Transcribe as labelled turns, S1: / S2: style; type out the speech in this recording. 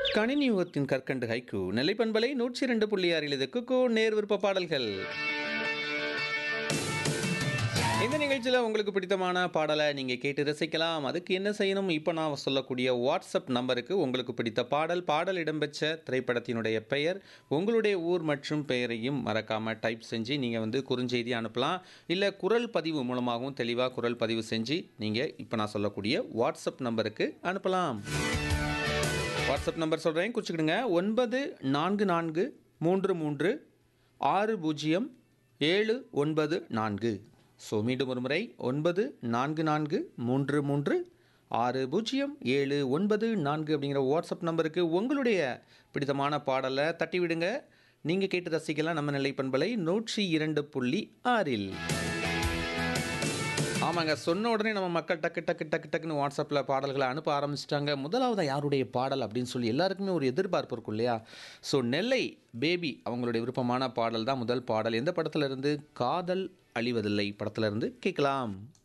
S1: கணினி யுகத்தின் கற்கண்டு ஹைக்கு நெல்லைப்பண்பலை நூற்றி இரண்டு புள்ளி ஆறில் இது குக்கு நேர் விருப்ப பாடல்கள் இந்த நிகழ்ச்சியில் உங்களுக்கு பிடித்தமான பாடலை நீங்கள் கேட்டு ரசிக்கலாம் அதுக்கு என்ன செய்யணும் இப்போ நான் சொல்லக்கூடிய வாட்ஸ்அப் நம்பருக்கு உங்களுக்கு பிடித்த பாடல் பாடல் இடம்பெற்ற திரைப்படத்தினுடைய பெயர் உங்களுடைய ஊர் மற்றும் பெயரையும் மறக்காமல் டைப் செஞ்சு நீங்கள் வந்து குறுஞ்செய்தி அனுப்பலாம் இல்லை குரல் பதிவு மூலமாகவும் தெளிவாக குரல் பதிவு செஞ்சு நீங்கள் இப்போ நான் சொல்லக்கூடிய வாட்ஸ்அப் நம்பருக்கு அனுப்பலாம் வாட்ஸ்அப் நம்பர் சொல்கிறேன் குறிச்சிக்கிடுங்க ஒன்பது நான்கு நான்கு மூன்று மூன்று ஆறு பூஜ்ஜியம் ஏழு ஒன்பது நான்கு ஸோ மீண்டும் ஒரு முறை ஒன்பது நான்கு நான்கு மூன்று மூன்று ஆறு பூஜ்ஜியம் ஏழு ஒன்பது நான்கு அப்படிங்கிற வாட்ஸ்அப் நம்பருக்கு உங்களுடைய பிடித்தமான பாடலை தட்டி விடுங்க நீங்கள் கேட்டு ரசிக்கலாம் நம்ம நிலை பண்பலை நூற்றி இரண்டு புள்ளி ஆறில் ஆமாங்க சொன்ன உடனே நம்ம மக்கள் டக்கு டக்கு டக்கு டக்குன்னு வாட்ஸ்அப்பில் பாடல்களை அனுப்ப ஆரம்பிச்சிட்டாங்க முதலாவது யாருடைய பாடல் அப்படின்னு சொல்லி எல்லாருக்குமே ஒரு எதிர்பார்ப்பு இருக்கும் இல்லையா ஸோ நெல்லை பேபி அவங்களுடைய விருப்பமான பாடல் தான் முதல் பாடல் எந்த படத்துல இருந்து காதல் அழிவதில்லை படத்துல இருந்து கேட்கலாம்